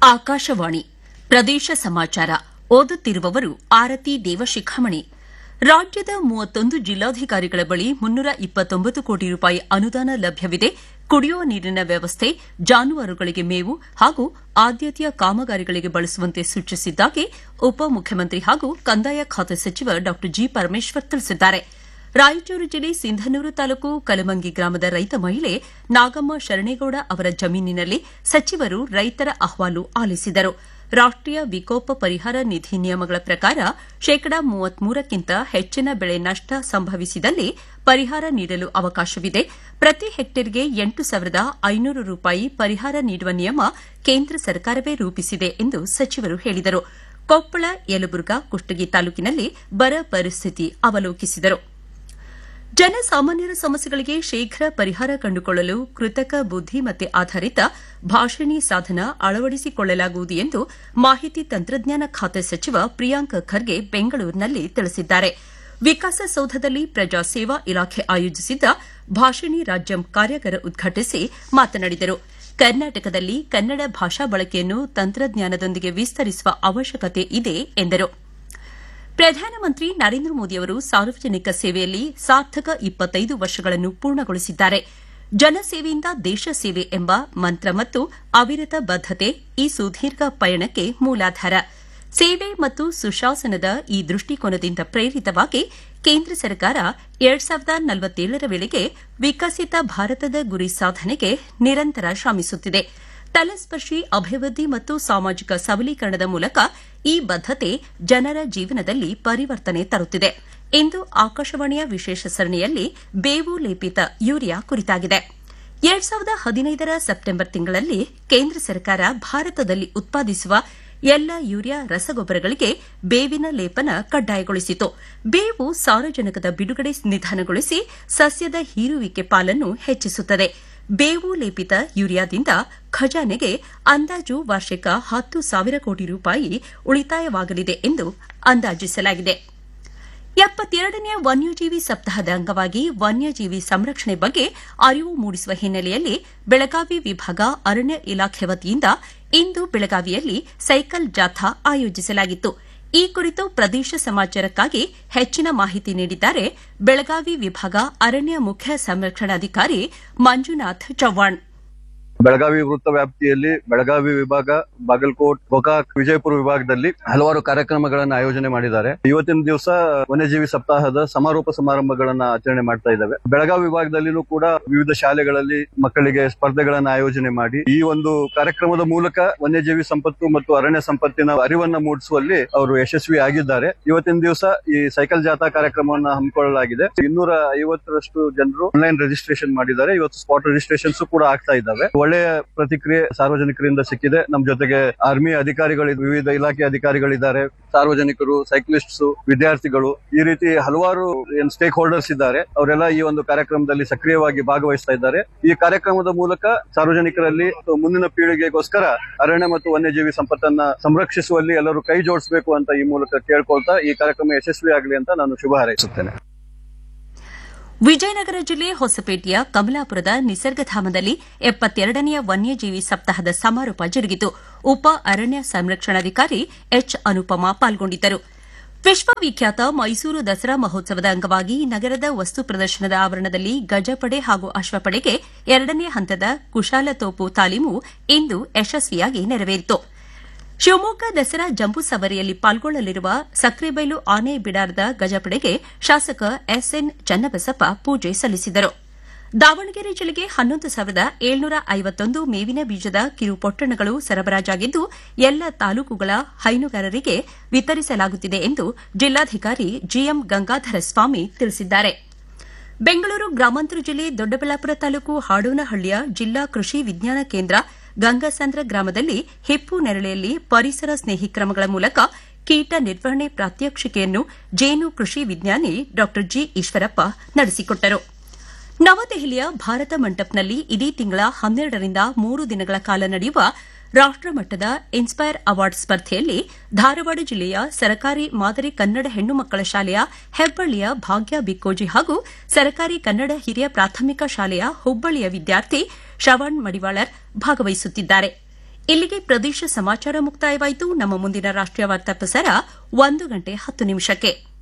ಆಕಾಶವಾಣಿ ಪ್ರದೇಶ ಸಮಾಚಾರ ಓದುತ್ತಿರುವವರು ಆರತಿ ದೇವಶಿಖಾಮಣಿ ರಾಜ್ಯದ ಮೂವತ್ತೊಂದು ಜಿಲ್ಲಾಧಿಕಾರಿಗಳ ಬಳಿ ಮುನ್ನೂರ ಇಪ್ಪತ್ತೊಂಬತ್ತು ಕೋಟಿ ರೂಪಾಯಿ ಅನುದಾನ ಲಭ್ಯವಿದೆ ಕುಡಿಯುವ ನೀರಿನ ವ್ಯವಸ್ಥೆ ಜಾನುವಾರುಗಳಿಗೆ ಮೇವು ಹಾಗೂ ಆದ್ಯತೆಯ ಕಾಮಗಾರಿಗಳಿಗೆ ಬಳಸುವಂತೆ ಸೂಚಿಸಿದ್ದಾಗಿ ಉಪಮುಖ್ಯಮಂತ್ರಿ ಹಾಗೂ ಕಂದಾಯ ಖಾತೆ ಸಚಿವ ಡಾ ಜಿ ಪರಮೇಶ್ವರ್ ತಿಳಿಸಿದ್ದಾರೆ ರಾಯಚೂರು ಜಿಲ್ಲೆ ಸಿಂಧನೂರು ತಾಲೂಕು ಕಲಮಂಗಿ ಗ್ರಾಮದ ರೈತ ಮಹಿಳೆ ನಾಗಮ್ಮ ಶರಣೇಗೌಡ ಅವರ ಜಮೀನಿನಲ್ಲಿ ಸಚಿವರು ರೈತರ ಅಹವಾಲು ಆಲಿಸಿದರು ರಾಷ್ಟೀಯ ವಿಕೋಪ ಪರಿಹಾರ ನಿಧಿ ನಿಯಮಗಳ ಪ್ರಕಾರ ಶೇಕಡಾ ಮೂವತ್ಮೂರಕ್ಕಿಂತ ಹೆಚ್ಚಿನ ಬೆಳೆ ನಷ್ಟ ಸಂಭವಿಸಿದಲ್ಲಿ ಪರಿಹಾರ ನೀಡಲು ಅವಕಾಶವಿದೆ ಪ್ರತಿ ಹೆಕ್ಟೇರ್ಗೆ ಎಂಟು ಸಾವಿರದ ಐನೂರು ರೂಪಾಯಿ ಪರಿಹಾರ ನೀಡುವ ನಿಯಮ ಕೇಂದ್ರ ಸರ್ಕಾರವೇ ರೂಪಿಸಿದೆ ಎಂದು ಸಚಿವರು ಹೇಳಿದರು ಕೊಪ್ಪಳ ಯಲಬುರ್ಗಾ ಕುಷ್ಟಗಿ ತಾಲೂಕಿನಲ್ಲಿ ಬರ ಪರಿಸ್ಥಿತಿ ಅವಲೋಕಿಸಿದರು ಜನಸಾಮಾನ್ಯರ ಸಮಸ್ಯೆಗಳಿಗೆ ಶೀಘ್ರ ಪರಿಹಾರ ಕಂಡುಕೊಳ್ಳಲು ಕೃತಕ ಬುದ್ದಿಮತ್ತೆ ಆಧಾರಿತ ಭಾಷಿಣಿ ಸಾಧನ ಅಳವಡಿಸಿಕೊಳ್ಳಲಾಗುವುದು ಎಂದು ಮಾಹಿತಿ ತಂತ್ರಜ್ಞಾನ ಖಾತೆ ಸಚಿವ ಪ್ರಿಯಾಂಕ್ ಖರ್ಗೆ ಬೆಂಗಳೂರಿನಲ್ಲಿ ತಿಳಿಸಿದ್ದಾರೆ ವಿಕಾಸಸೌಧದಲ್ಲಿ ಪ್ರಜಾ ಸೇವಾ ಇಲಾಖೆ ಆಯೋಜಿಸಿದ್ದ ಭಾಷಿಣಿ ರಾಜ್ಯಂ ಕಾರ್ಯಾಗಾರ ಉದ್ಘಾಟಿಸಿ ಮಾತನಾಡಿದರು ಕರ್ನಾಟಕದಲ್ಲಿ ಕನ್ನಡ ಭಾಷಾ ಬಳಕೆಯನ್ನು ತಂತ್ರಜ್ಞಾನದೊಂದಿಗೆ ವಿಸ್ತರಿಸುವ ಅವಶ್ಯಕತೆ ಇದೆ ಎಂದರು ಪ್ರಧಾನಮಂತ್ರಿ ನರೇಂದ್ರ ಮೋದಿಯವರು ಸಾರ್ವಜನಿಕ ಸೇವೆಯಲ್ಲಿ ಸಾರ್ಥಕ ಇಪ್ಪತ್ತೈದು ವರ್ಷಗಳನ್ನು ಪೂರ್ಣಗೊಳಿಸಿದ್ದಾರೆ ಜನಸೇವೆಯಿಂದ ದೇಶ ಸೇವೆ ಎಂಬ ಮಂತ್ರ ಮತ್ತು ಅವಿರತ ಬದ್ದತೆ ಈ ಸುದೀರ್ಘ ಪಯಣಕ್ಕೆ ಮೂಲಾಧಾರ ಸೇವೆ ಮತ್ತು ಸುಶಾಸನದ ಈ ದೃಷ್ಟಿಕೋನದಿಂದ ಪ್ರೇರಿತವಾಗಿ ಕೇಂದ್ರ ಸರ್ಕಾರ ಎರಡ್ ಸಾವಿರದ ನಲವತ್ತೇಳರ ವೇಳೆಗೆ ವಿಕಸಿತ ಭಾರತದ ಗುರಿ ಸಾಧನೆಗೆ ನಿರಂತರ ಶ್ರಮಿಸುತ್ತಿದೆ ತಲಸ್ಪರ್ಶಿ ಅಭಿವೃದ್ಧಿ ಮತ್ತು ಸಾಮಾಜಿಕ ಸಬಲೀಕರಣದ ಮೂಲಕ ಈ ಬದ್ದತೆ ಜನರ ಜೀವನದಲ್ಲಿ ಪರಿವರ್ತನೆ ತರುತ್ತಿದೆ ಇಂದು ಆಕಾಶವಾಣಿಯ ವಿಶೇಷ ಸರಣಿಯಲ್ಲಿ ಬೇವು ಲೇಪಿತ ಯೂರಿಯಾ ಕುರಿತಾಗಿದೆ ಎರಡ್ ಸಾವಿರದ ಹದಿನೈದರ ಸೆಪ್ಟೆಂಬರ್ ತಿಂಗಳಲ್ಲಿ ಕೇಂದ್ರ ಸರ್ಕಾರ ಭಾರತದಲ್ಲಿ ಉತ್ಪಾದಿಸುವ ಎಲ್ಲ ಯೂರಿಯಾ ರಸಗೊಬ್ಬರಗಳಿಗೆ ಬೇವಿನ ಲೇಪನ ಕಡ್ಡಾಯಗೊಳಿಸಿತು ಬೇವು ಸಾರಜನಕದ ಬಿಡುಗಡೆ ನಿಧಾನಗೊಳಿಸಿ ಸಸ್ಯದ ಹೀರುವಿಕೆ ಪಾಲನ್ನು ಹೆಚ್ಚಿಸುತ್ತದೆ ಬೇವು ಲೇಪಿತ ಯೂರಿಯಾದಿಂದ ಖಜಾನೆಗೆ ಅಂದಾಜು ವಾರ್ಷಿಕ ಹತ್ತು ಸಾವಿರ ಕೋಟಿ ರೂಪಾಯಿ ಉಳಿತಾಯವಾಗಲಿದೆ ಎಂದು ಅಂದಾಜಿಸಲಾಗಿದೆ ಎಪ್ಪತ್ತೆರಡನೇ ವನ್ಯಜೀವಿ ಸಪ್ತಾಹದ ಅಂಗವಾಗಿ ವನ್ಯಜೀವಿ ಸಂರಕ್ಷಣೆ ಬಗ್ಗೆ ಅರಿವು ಮೂಡಿಸುವ ಹಿನ್ನೆಲೆಯಲ್ಲಿ ಬೆಳಗಾವಿ ವಿಭಾಗ ಅರಣ್ಯ ಇಲಾಖೆ ವತಿಯಿಂದ ಇಂದು ಬೆಳಗಾವಿಯಲ್ಲಿ ಸೈಕಲ್ ಜಾಥಾ ಆಯೋಜಿಸಲಾಗಿತ್ತು ಈ ಕುರಿತು ಪ್ರದೇಶ ಸಮಾಚಾರಕ್ಕಾಗಿ ಹೆಚ್ಚಿನ ಮಾಹಿತಿ ನೀಡಿದ್ದಾರೆ ಬೆಳಗಾವಿ ವಿಭಾಗ ಅರಣ್ಯ ಮುಖ್ಯ ಸಂರಕ್ಷಣಾಧಿಕಾರಿ ಮಂಜುನಾಥ್ ಚವ್ಹಾಣ್ ಬೆಳಗಾವಿ ವೃತ್ತ ವ್ಯಾಪ್ತಿಯಲ್ಲಿ ಬೆಳಗಾವಿ ವಿಭಾಗ ಬಾಗಲಕೋಟ್ ಗೋಕಾಕ್ ವಿಜಯಪುರ ವಿಭಾಗದಲ್ಲಿ ಹಲವಾರು ಕಾರ್ಯಕ್ರಮಗಳನ್ನು ಆಯೋಜನೆ ಮಾಡಿದ್ದಾರೆ ಇವತ್ತಿನ ದಿವಸ ವನ್ಯಜೀವಿ ಸಪ್ತಾಹದ ಸಮಾರೋಪ ಸಮಾರಂಭಗಳನ್ನ ಆಚರಣೆ ಮಾಡ್ತಾ ಇದ್ದಾವೆ ಬೆಳಗಾವಿ ವಿಭಾಗದಲ್ಲಿನೂ ಕೂಡ ವಿವಿಧ ಶಾಲೆಗಳಲ್ಲಿ ಮಕ್ಕಳಿಗೆ ಸ್ಪರ್ಧೆಗಳನ್ನ ಆಯೋಜನೆ ಮಾಡಿ ಈ ಒಂದು ಕಾರ್ಯಕ್ರಮದ ಮೂಲಕ ವನ್ಯಜೀವಿ ಸಂಪತ್ತು ಮತ್ತು ಅರಣ್ಯ ಸಂಪತ್ತಿನ ಅರಿವನ್ನ ಮೂಡಿಸುವಲ್ಲಿ ಅವರು ಯಶಸ್ವಿ ಆಗಿದ್ದಾರೆ ಇವತ್ತಿನ ದಿವಸ ಈ ಸೈಕಲ್ ಜಾಥಾ ಕಾರ್ಯಕ್ರಮವನ್ನು ಹಮ್ಮಿಕೊಳ್ಳಲಾಗಿದೆ ಇನ್ನೂರ ಐವತ್ತರಷ್ಟು ಜನರು ಆನ್ಲೈನ್ ರಿಜಿಸ್ಟ್ರೇಷನ್ ಮಾಡಿದ್ದಾರೆ ಇವತ್ತು ಸ್ಪಾಟ್ ರಿಜಿಸ್ಟ್ರೇಷನ್ಸ್ ಕೂಡ ಆಗ್ತಾ ಇದ್ದಾವೆ ಒಳ್ಳೆಯ ಪ್ರತಿಕ್ರಿಯೆ ಸಾರ್ವಜನಿಕರಿಂದ ಸಿಕ್ಕಿದೆ ನಮ್ಮ ಜೊತೆಗೆ ಆರ್ಮಿ ಅಧಿಕಾರಿಗಳು ವಿವಿಧ ಇಲಾಖೆ ಅಧಿಕಾರಿಗಳಿದ್ದಾರೆ ಸಾರ್ವಜನಿಕರು ಸೈಕ್ಲಿಸ್ಟ್ಸ್ ವಿದ್ಯಾರ್ಥಿಗಳು ಈ ರೀತಿ ಹಲವಾರು ಏನ್ ಸ್ಟೇಕ್ ಹೋಲ್ಡರ್ಸ್ ಇದ್ದಾರೆ ಅವರೆಲ್ಲ ಈ ಒಂದು ಕಾರ್ಯಕ್ರಮದಲ್ಲಿ ಸಕ್ರಿಯವಾಗಿ ಭಾಗವಹಿಸ್ತಾ ಇದ್ದಾರೆ ಈ ಕಾರ್ಯಕ್ರಮದ ಮೂಲಕ ಸಾರ್ವಜನಿಕರಲ್ಲಿ ಮುಂದಿನ ಪೀಳಿಗೆಗೋಸ್ಕರ ಅರಣ್ಯ ಮತ್ತು ವನ್ಯಜೀವಿ ಸಂಪತ್ತನ್ನ ಸಂರಕ್ಷಿಸುವಲ್ಲಿ ಎಲ್ಲರೂ ಕೈ ಜೋಡಿಸಬೇಕು ಅಂತ ಈ ಮೂಲಕ ಕೇಳ್ಕೊಳ್ತಾ ಈ ಕಾರ್ಯಕ್ರಮ ಯಶಸ್ವಿ ಆಗಲಿ ಅಂತ ನಾನು ಶುಭ ಹಾರೈಸುತ್ತೇನೆ ವಿಜಯನಗರ ಜಿಲ್ಲೆ ಹೊಸಪೇಟೆಯ ಕಮಲಾಪುರದ ನಿಸರ್ಗಧಾಮದಲ್ಲಿ ಎಪ್ಪತ್ತೆರಡನೆಯ ವನ್ಯಜೀವಿ ಸಪ್ತಾಹದ ಸಮಾರೋಪ ಜರುಗಿತು ಉಪ ಅರಣ್ಯ ಸಂರಕ್ಷಣಾಧಿಕಾರಿ ಎಚ್ ಅನುಪಮಾ ಪಾಲ್ಗೊಂಡಿದ್ದರು ವಿಶ್ವವಿಖ್ಯಾತ ಮೈಸೂರು ದಸರಾ ಮಹೋತ್ಸವದ ಅಂಗವಾಗಿ ನಗರದ ವಸ್ತು ಪ್ರದರ್ಶನದ ಆವರಣದಲ್ಲಿ ಗಜಪಡೆ ಹಾಗೂ ಅಶ್ವಪಡೆಗೆ ಎರಡನೇ ಹಂತದ ಕುಶಾಲತೋಪು ತಾಲೀಮು ಇಂದು ಯಶಸ್ವಿಯಾಗಿ ನೆರವೇರಿತು ಶಿವಮೊಗ್ಗ ದಸರಾ ಜಂಬೂ ಸವಾರಿಯಲ್ಲಿ ಪಾಲ್ಗೊಳ್ಳಲಿರುವ ಸಕ್ರೆಬೈಲು ಆನೆ ಬಿಡಾರದ ಗಜಪಡೆಗೆ ಶಾಸಕ ಎಸ್ಎನ್ ಚನ್ನಬಸಪ್ಪ ಪೂಜೆ ಸಲ್ಲಿಸಿದರು ದಾವಣಗೆರೆ ಜಿಲ್ಲೆಗೆ ಹನ್ನೊಂದು ಸಾವಿರದ ಏಳ್ನೂರ ಐವತ್ತೊಂದು ಮೇವಿನ ಬೀಜದ ಕಿರು ಪೊಟ್ಟಣಗಳು ಸರಬರಾಜಾಗಿದ್ದು ಎಲ್ಲ ತಾಲೂಕುಗಳ ಹೈನುಗಾರರಿಗೆ ವಿತರಿಸಲಾಗುತ್ತಿದೆ ಎಂದು ಜಿಲ್ಲಾಧಿಕಾರಿ ಜಿಎಂ ಗಂಗಾಧರ ಸ್ವಾಮಿ ತಿಳಿಸಿದ್ದಾರೆ ಬೆಂಗಳೂರು ಗ್ರಾಮಾಂತರ ಜಿಲ್ಲೆ ದೊಡ್ಡಬಳ್ಳಾಪುರ ತಾಲೂಕು ಹಾಡೋನಹಳ್ಳಿಯ ಜಿಲ್ಲಾ ಕೃಷಿ ವಿಜ್ಞಾನ ಕೇಂದ್ರ ಗಂಗಾಸಂದ್ರ ಗ್ರಾಮದಲ್ಲಿ ಹಿಪ್ಪು ನೆರಳೆಯಲ್ಲಿ ಪರಿಸರ ಸ್ನೇಹಿ ಕ್ರಮಗಳ ಮೂಲಕ ಕೀಟ ನಿರ್ವಹಣೆ ಪ್ರಾತ್ಯಕ್ಷಿಕೆಯನ್ನು ಜೇನು ಕೃಷಿ ವಿಜ್ಞಾನಿ ಡಾ ಜಿ ಈಶ್ವರಪ್ಪ ನಡೆಸಿಕೊಟ್ಟರು ನವದೆಹಲಿಯ ಭಾರತ ಮಂಟಪ್ನಲ್ಲಿ ಇದೇ ತಿಂಗಳ ಹನ್ನೆರಡರಿಂದ ಮೂರು ದಿನಗಳ ಕಾಲ ನಡೆಯುವ ರಾಷ್ಟಮಟ್ಟದ ಇನ್ಸ್ಪೈರ್ ಅವಾರ್ಡ್ ಸ್ಪರ್ಧೆಯಲ್ಲಿ ಧಾರವಾಡ ಜಿಲ್ಲೆಯ ಸರಕಾರಿ ಮಾದರಿ ಕನ್ನಡ ಹೆಣ್ಣು ಮಕ್ಕಳ ಶಾಲೆಯ ಹೆಬ್ಬಳ್ಳಿಯ ಭಾಗ್ಯ ಬಿಕ್ಕೋಜಿ ಹಾಗೂ ಸರಕಾರಿ ಕನ್ನಡ ಹಿರಿಯ ಪ್ರಾಥಮಿಕ ಶಾಲೆಯ ಹುಬ್ಬಳ್ಳಿಯ ವಿದ್ಯಾರ್ಥಿ ಶ್ರವಣ್ ಮಡಿವಾಳರ್ ಭಾಗವಹಿಸುತ್ತಿದ್ದಾರೆ ಇಲ್ಲಿಗೆ ಪ್ರದೇಶ ಸಮಾಚಾರ ಮುಕ್ತಾಯವಾಯಿತು ನಮ್ಮ ಮುಂದಿನ ರಾಷ್ಟ್ರೀಯ ವಾರ್ತಾ ಪ್ರಸಾರ ಒಂದು ಗಂಟೆ ಹತ್ತು ನಿಮಿಷಕ್ಕೆ